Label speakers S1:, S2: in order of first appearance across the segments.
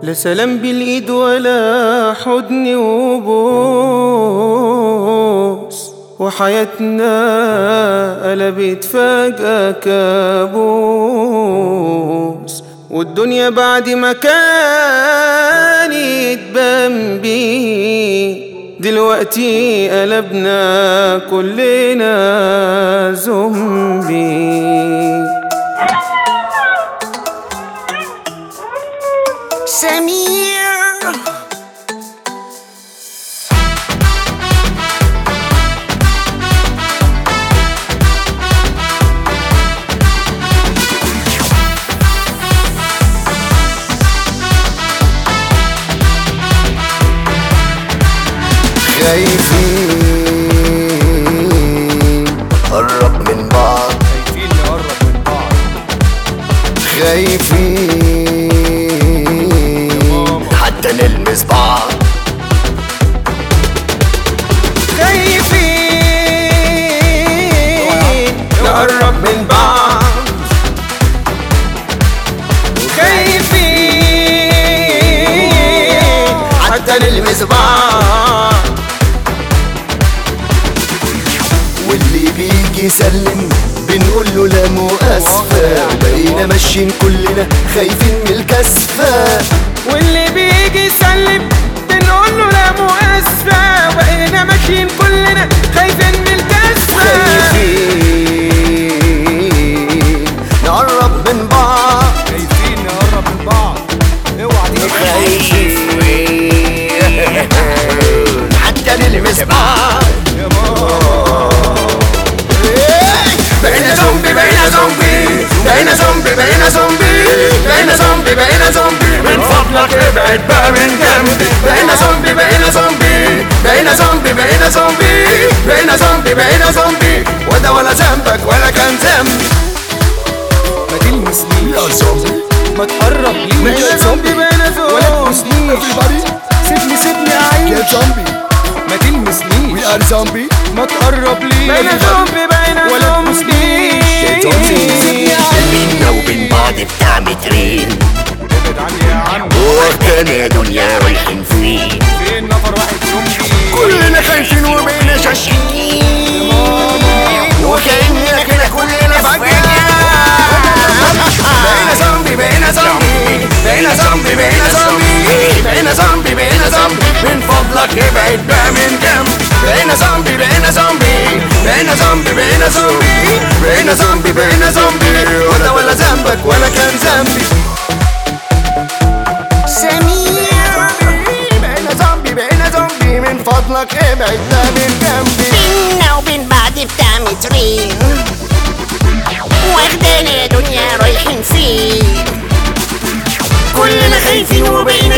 S1: لا سلام بالايد ولا حضن وبوس وحياتنا قلبت فجأة كابوس والدنيا بعد ما كانت بامبي دلوقتي قلبنا كلنا زومبي
S2: سمير
S3: خايفين قرب من بعض
S4: خايفين نقرب من بعض
S3: خايفين حتى نلمس بعض
S1: خايفين نقرب من بعض خايفين حتى نلمس بعض
S3: واللي بيجي يسلم بنقول له لا مؤاسفة بقينا ماشيين كلنا خايفين من الكسفة
S1: واللي بيجي يسلم بنقول له لا مؤاسفة بقينا ماشيين كلنا خايفين من الكسفة
S3: خايفين نقرب من بعض
S4: خايفين نقرب من بعض اوعى تيجي
S3: خايفين حتى نلمس بعض
S4: يا ماما
S3: بقينا زومبي بقينا زومبي بقينا زومبي بقينا زومبي بقينا زومبي بقينا زومبي من فضلك ابعد بقى من جنبي بقينا زومبي بقينا زومبي بقينا زومبي بقينا زومبي بقينا زومبي بقينا زومبي وده ولا ذنبك ولا كان ذنبي
S4: ما تلمسنيش
S3: يا زومبي
S4: ما تقرب ليش
S1: بقينا زومبي بقينا
S4: ولا
S1: زومبي
S4: تلمسنيش سيبني سيبني اعيش
S3: زومبي
S4: ما تلمسنيش
S3: ار زومبي
S4: ما تقرب ليش
S1: بقينا زومبي بقينا
S4: ولا
S1: زومبي
S3: بينا وبين بعض بتاع مترين
S4: ابعد عني يا عم
S3: وكان يا دنيا رايحين فين
S4: فين نفر واحد زومبي
S3: كلنا خايفين وبقينا شاشين وكأننا كده كلنا فجأة بقينا زومبي بقينا زومبي بقينا زومبي بقينا زومبي بقينا زومبي بقينا زومبي من فضلك ابعد بقى من جنبي بقينا زومبي بقينا زومبي بقينا زومبي بقينا زومبي بقينا زومبي بقينا زومبي وده ولا ذنبك ولا كان ذنبي
S2: سمير
S3: بقينا زومبي بقينا زومبي من فضلك ابعد بقى من جنبي
S2: بينا وبين بعض بتاع مترين واخدانا يا دنيا رايحين فين كلنا خايفين وبقينا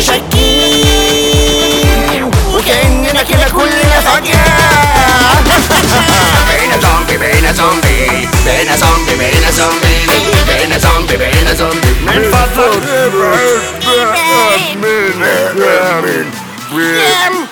S2: شاكين وكأننا كده كلنا فجأة
S3: بقينا زومبي بقينا زومبي بقينا زومبي بقينا زومبي بقينا زومبي بقينا زومبي من فضلك ابعد بقى من جنبي